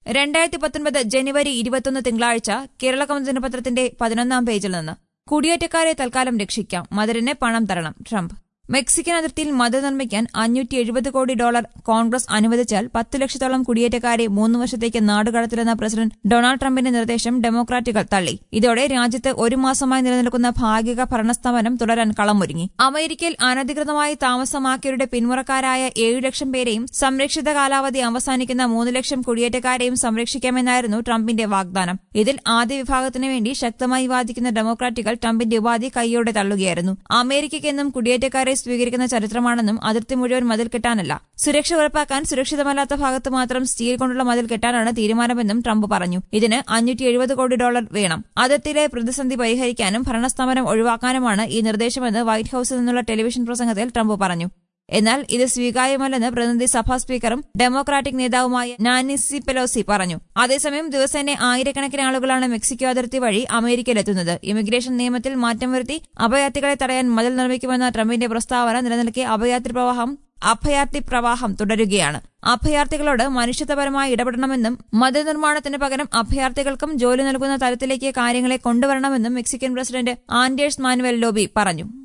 രണ്ടായിരത്തി പത്തൊൻപത് ജനുവരി ഇരുപത്തൊന്ന് തിങ്കളാഴ്ച കേരള കൗമുദി ദിനപത്രത്തിന്റെ പതിനൊന്നാം പേജിൽ നിന്ന് കുടിയേറ്റക്കാരെ തൽക്കാലം രക്ഷിക്കാം മദറിന് പണം തരണം ട്രംപ് മെക്സിക്കൻ അതിർത്തിയിൽ മതിൽ നിർമ്മിക്കാൻ അഞ്ഞൂറ്റി എഴുപത് കോടി ഡോളർ കോൺഗ്രസ് അനുവദിച്ചാൽ പത്ത് ലക്ഷത്തോളം കുടിയേറ്റക്കാരെ മൂന്ന് വർഷത്തേക്ക് നാടുകടത്തിലെന്ന പ്രസിഡന്റ് ഡൊണാൾഡ് ട്രംപിന്റെ നിർദ്ദേശം ഡെമോക്രാറ്റുകൾ തള്ളി ഇതോടെ രാജ്യത്ത് ഒരു മാസമായി നിലനിൽക്കുന്ന ഭാഗിക ഭരണസ്ഥാപനം തുടരാൻ കളമൊരുങ്ങി അമേരിക്കയിൽ അനധികൃതമായി താമസമാക്കിയവരുടെ പിന്മുറക്കാരായ ഏഴു ലക്ഷം പേരെയും സംരക്ഷിത കാലാവധി അവസാനിക്കുന്ന മൂന്ന് ലക്ഷം കുടിയേറ്റക്കാരെയും സംരക്ഷിക്കാമെന്നായിരുന്നു ട്രംപിന്റെ വാഗ്ദാനം ഇതിൽ ആദ്യ വിഭാഗത്തിനു വേണ്ടി ശക്തമായി വാദിക്കുന്ന ഡെമോക്രാറ്റുകൾ ട്രംപിന്റെ ഉപാധി കൈയോടെ തള്ളുകയായിരുന്നു അമേരിക്കയ്ക്കെന്നും കുടിയേറ്റക്കാരെ സ്വീകരിക്കുന്ന ചരിത്രമാണെന്നും അതിർത്തി മുഴുവൻ മതിൽ കെട്ടാനല്ല സുരക്ഷ ഉറപ്പാക്കാൻ സുരക്ഷിതമല്ലാത്ത ഭാഗത്ത് മാത്രം സ്റ്റീൽ കൊണ്ടുള്ള മതിൽ കെട്ടാനാണ് തീരുമാനമെന്നും ട്രംപ് പറഞ്ഞു ഇതിന് അഞ്ഞൂറ്റി എഴുപത് കോടി ഡോളർ വേണം അതിർത്തിയിലെ പ്രതിസന്ധി പരിഹരിക്കാനും ഭരണസ്ഥാപനം ഒഴിവാക്കാനുമാണ് ഈ നിർദ്ദേശമെന്ന് വൈറ്റ് ഹൌസിൽ നിന്നുള്ള ടെലിവിഷൻ പ്രസംഗത്തിൽ ട്രംപ് പറഞ്ഞു എന്നാൽ ഇത് സ്വീകാര്യമല്ലെന്ന് പ്രതിനിധി സഭാ സ്പീക്കറും ഡെമോക്രാറ്റിക് നേതാവുമായ നാനിസി പെലോസി പറഞ്ഞു അതേസമയം ദിവസേന ആയിരക്കണക്കിന് ആളുകളാണ് മെക്സിക്കോ അതിർത്തി വഴി അമേരിക്കയിലെത്തുന്നത് ഇമിഗ്രേഷൻ നിയമത്തിൽ മാറ്റം വരുത്തി അഭയാർത്ഥികളെ തടയാൻ മതിൽ നിർമ്മിക്കുമെന്ന ട്രംപിന്റെ പ്രസ്താവന നിലനിൽക്കെ അഭയാർത്ഥി പ്രവാഹം അഭയാർത്ഥി പ്രവാഹം തുടരുകയാണ് അഭയാർത്ഥികളോട് മനുഷ്യത്വപരമായി ഇടപെടണമെന്നും മതിൽ നിർമ്മാണത്തിന് പകരം അഭയാർത്ഥികൾക്കും ജോലി നൽകുന്ന തരത്തിലേക്ക് കാര്യങ്ങളെ കൊണ്ടുവരണമെന്നും മെക്സിക്കൻ പ്രസിഡന്റ് ആൻഡേഴ്സ് മാനുവൽ ലോബി പറഞ്ഞു